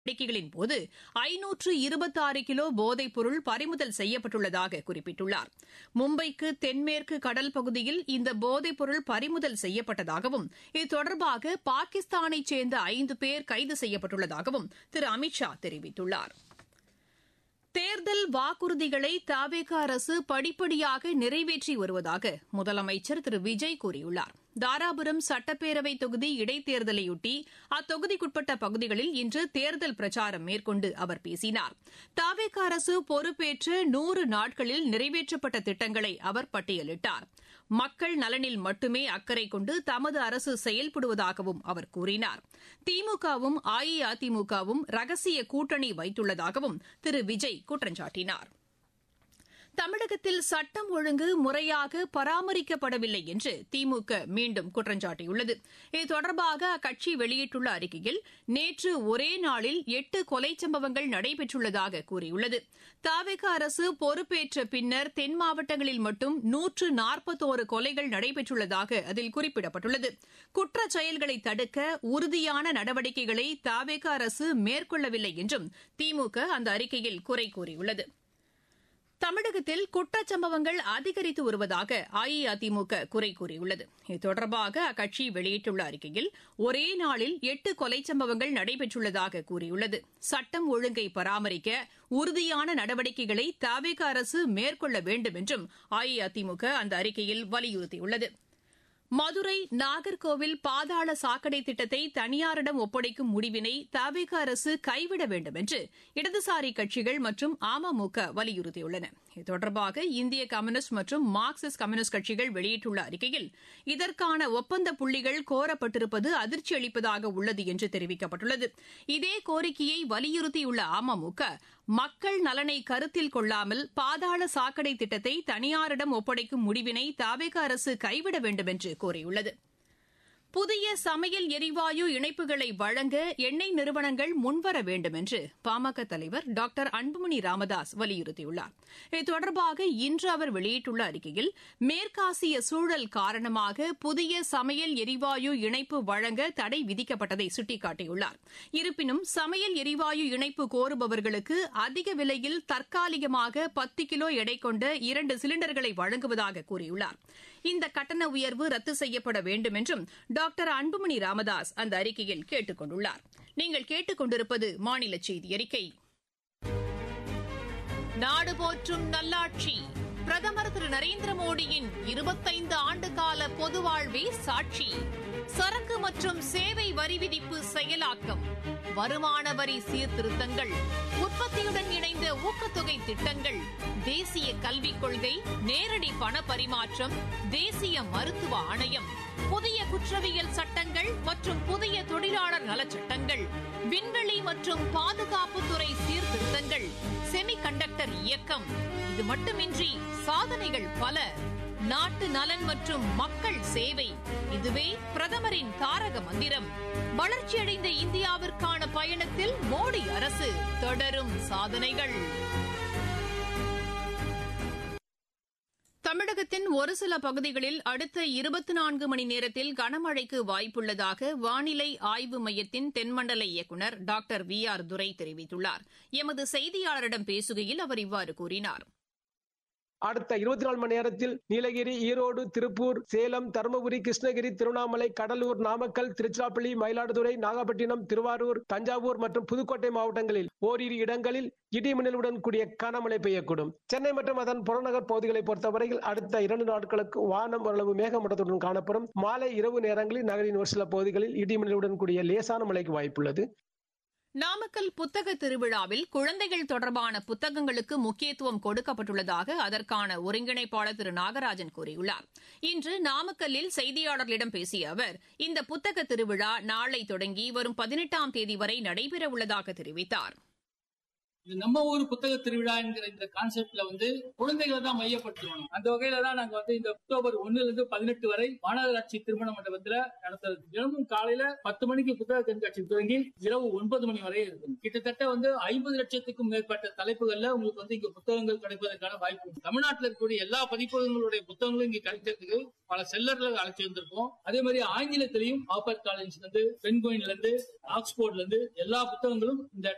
நடவடிக்கைகளின் போது ஐநூற்று இருபத்தாறு கிலோ போதைப் பொருள் பறிமுதல் செய்யப்பட்டுள்ளதாக குறிப்பிட்டுள்ளார் மும்பைக்கு தென்மேற்கு கடல் பகுதியில் இந்த போதைப் பொருள் பறிமுதல் செய்யப்பட்டதாகவும் இது தொடர்பாக பாகிஸ்தானைச் சேர்ந்த ஐந்து பேர் கைது செய்யப்பட்டுள்ளதாகவும் திரு அமித் ஷா தெரிவித்துள்ளார் தேர்தல் வாக்குறுதிகளை தவேக அரசு படிப்படியாக நிறைவேற்றி வருவதாக முதலமைச்சர் திரு விஜய் கூறியுள்ளார் தாராபுரம் சட்டப்பேரவை தொகுதி இடைத்தேர்தலையொட்டி அத்தொகுதிக்குட்பட்ட பகுதிகளில் இன்று தேர்தல் பிரச்சாரம் மேற்கொண்டு அவர் பேசினார் தவேக அரசு பொறுப்பேற்ற நூறு நாட்களில் நிறைவேற்றப்பட்ட திட்டங்களை அவர் பட்டியலிட்டார் மக்கள் நலனில் மட்டுமே அக்கறை கொண்டு தமது அரசு செயல்படுவதாகவும் அவர் கூறினார் திமுகவும் அஇஅதிமுகவும் ரகசிய கூட்டணி வைத்துள்ளதாகவும் திரு விஜய் குற்றம் சாட்டினார் தமிழகத்தில் சட்டம் ஒழுங்கு முறையாக பராமரிக்கப்படவில்லை என்று திமுக மீண்டும் குற்றம் சாட்டியுள்ளது இது தொடர்பாக அக்கட்சி வெளியிட்டுள்ள அறிக்கையில் நேற்று ஒரே நாளில் எட்டு கொலை சம்பவங்கள் நடைபெற்றுள்ளதாக கூறியுள்ளது தாவேக அரசு பொறுப்பேற்ற பின்னர் தென் மாவட்டங்களில் மட்டும் நூற்று நாற்பத்தோரு கொலைகள் நடைபெற்றுள்ளதாக அதில் குறிப்பிடப்பட்டுள்ளது குற்றச் செயல்களை தடுக்க உறுதியான நடவடிக்கைகளை தாவேக அரசு மேற்கொள்ளவில்லை என்றும் திமுக அந்த அறிக்கையில் குறை கூறியுள்ளது தமிழகத்தில் குற்றச்சம்பவங்கள் அதிகரித்து வருவதாக அஇஅதிமுக குறை கூறியுள்ளது இது தொடர்பாக அக்கட்சி வெளியிட்டுள்ள அறிக்கையில் ஒரே நாளில் எட்டு கொலை சம்பவங்கள் நடைபெற்றுள்ளதாக கூறியுள்ளது சட்டம் ஒழுங்கை பராமரிக்க உறுதியான நடவடிக்கைகளை தவிக அரசு மேற்கொள்ள வேண்டும் என்றும் அஇஅதிமுக அந்த அறிக்கையில் வலியுறுத்தியுள்ளது மதுரை நாகர்கோவில் பாதாள சாக்கடை திட்டத்தை தனியாரிடம் ஒப்படைக்கும் முடிவினை தவிக அரசு கைவிட வேண்டும் என்று இடதுசாரி கட்சிகள் மற்றும் அமமுக வலியுறுத்தியுள்ளன இது தொடர்பாக இந்திய கம்யூனிஸ்ட் மற்றும் மார்க்சிஸ்ட் கம்யூனிஸ்ட் கட்சிகள் வெளியிட்டுள்ள அறிக்கையில் இதற்கான ஒப்பந்த புள்ளிகள் கோரப்பட்டிருப்பது அதிர்ச்சி அளிப்பதாக உள்ளது என்று தெரிவிக்கப்பட்டுள்ளது இதே கோரிக்கையை வலியுறுத்தியுள்ள அமமுக மக்கள் நலனை கருத்தில் கொள்ளாமல் பாதாள சாக்கடை திட்டத்தை தனியாரிடம் ஒப்படைக்கும் முடிவினை தாவேக அரசு கைவிட வேண்டும் என்று கூறியுள்ளது புதிய சமையல் எரிவாயு இணைப்புகளை வழங்க எண்ணெய் நிறுவனங்கள் முன்வர வேண்டும் என்று பாமக தலைவர் டாக்டர் அன்புமணி ராமதாஸ் வலியுறுத்தியுள்ளார் இது தொடர்பாக இன்று அவர் வெளியிட்டுள்ள அறிக்கையில் மேற்காசிய சூழல் காரணமாக புதிய சமையல் எரிவாயு இணைப்பு வழங்க தடை விதிக்கப்பட்டதை சுட்டிக்காட்டியுள்ளார் இருப்பினும் சமையல் எரிவாயு இணைப்பு கோருபவர்களுக்கு அதிக விலையில் தற்காலிகமாக பத்து கிலோ எடை கொண்ட இரண்டு சிலிண்டர்களை வழங்குவதாக கூறியுள்ளார் இந்த கட்டண உயர்வு ரத்து செய்யப்பட வேண்டும் என்றும் டாக்டர் அன்புமணி ராமதாஸ் அந்த அறிக்கையில் கேட்டுக் கொண்டுள்ளார் நீங்கள் கேட்டுக் கொண்டிருப்பது மாநில செய்தி அறிக்கை நாடு போற்றும் நல்லாட்சி பிரதமர் திரு நரேந்திர மோடியின் இருபத்தைந்து ஆண்டு கால பொது வாழ்வே சாட்சி சரக்கு மற்றும் சேவை வரி விதிப்பு செயலாக்கம் வருமான வரி சீர்திருத்தங்கள் உற்பத்தியுடன் இணைந்த ஊக்கத்தொகை திட்டங்கள் தேசிய கல்விக் கொள்கை நேரடி பண பரிமாற்றம் தேசிய மருத்துவ ஆணையம் புதிய குற்றவியல் சட்டங்கள் மற்றும் புதிய தொழிலாளர் நலச்சட்டங்கள் விண்வெளி மற்றும் பாதுகாப்புத்துறை சீர்திருத்தங்கள் செமி கண்டக்டர் இயக்கம் இது மட்டுமின்றி சாதனைகள் பல நாட்டு நலன் மற்றும் மக்கள் சேவை இதுவே பிரதமரின் தாரக மந்திரம் வளர்ச்சியடைந்த இந்தியாவிற்கான பயணத்தில் மோடி அரசு தொடரும் சாதனைகள் தமிழகத்தின் ஒரு சில பகுதிகளில் அடுத்த இருபத்தி நான்கு மணி நேரத்தில் கனமழைக்கு வாய்ப்புள்ளதாக வானிலை ஆய்வு மையத்தின் தென்மண்டல இயக்குநர் டாக்டர் வி ஆர் துரை தெரிவித்துள்ளார் எமது செய்தியாளரிடம் பேசுகையில் அவர் இவ்வாறு கூறினார் அடுத்த இருபத்தி நாலு மணி நேரத்தில் நீலகிரி ஈரோடு திருப்பூர் சேலம் தருமபுரி கிருஷ்ணகிரி திருவண்ணாமலை கடலூர் நாமக்கல் திருச்சிராப்பள்ளி மயிலாடுதுறை நாகப்பட்டினம் திருவாரூர் தஞ்சாவூர் மற்றும் புதுக்கோட்டை மாவட்டங்களில் ஓரிரு இடங்களில் இடிமின்னலுடன் கூடிய கனமழை பெய்யக்கூடும் சென்னை மற்றும் அதன் புறநகர் பகுதிகளை பொறுத்தவரையில் அடுத்த இரண்டு நாட்களுக்கு வானம் ஓரளவு மேகமூட்டத்துடன் காணப்படும் மாலை இரவு நேரங்களில் நகரின் ஒரு சில பகுதிகளில் இடிமின்னலுடன் கூடிய லேசான மழைக்கு வாய்ப்புள்ளது நாமக்கல் புத்தக திருவிழாவில் குழந்தைகள் தொடர்பான புத்தகங்களுக்கு முக்கியத்துவம் கொடுக்கப்பட்டுள்ளதாக அதற்கான ஒருங்கிணைப்பாளர் திரு நாகராஜன் கூறியுள்ளார் இன்று நாமக்கல்லில் செய்தியாளர்களிடம் பேசிய அவர் இந்த புத்தக திருவிழா நாளை தொடங்கி வரும் பதினெட்டாம் தேதி வரை நடைபெறவுள்ளதாக தெரிவித்தார் இது நம்ம ஊர் புத்தக திருவிழா என்கிற இந்த கான்செப்ட்ல வந்து குழந்தைகளை தான் மையப்படுத்தணும் அந்த வகையில தான் நாங்க வந்து இந்த அக்டோபர் ஒண்ணுல இருந்து பதினெட்டு வரை மாநகராட்சி திருமண மண்டபத்துல நடத்துறது தினமும் காலையில பத்து மணிக்கு புத்தக கண்காட்சி துவங்கி இரவு ஒன்பது மணி வரை இருக்கும் கிட்டத்தட்ட வந்து ஐம்பது லட்சத்துக்கும் மேற்பட்ட தலைப்புகள்ல உங்களுக்கு வந்து இங்க புத்தகங்கள் கிடைப்பதற்கான வாய்ப்பு உண்டு. தமிழ்நாட்டில் இருக்கக்கூடிய எல்லா பதிப்பகங்களுடைய புத்தகங்களும் இங்க கிடைக்கிறதுக்கு பல செல்லர்களை அழைச்சி வந்திருக்கோம் அதே மாதிரி ஆங்கிலத்திலையும் ஆப்பர் காலேஜ்ல இருந்து பென்கோயின்ல இருந்து ஆக்ஸ்போர்ட்ல இருந்து எல்லா புத்தகங்களும் இந்த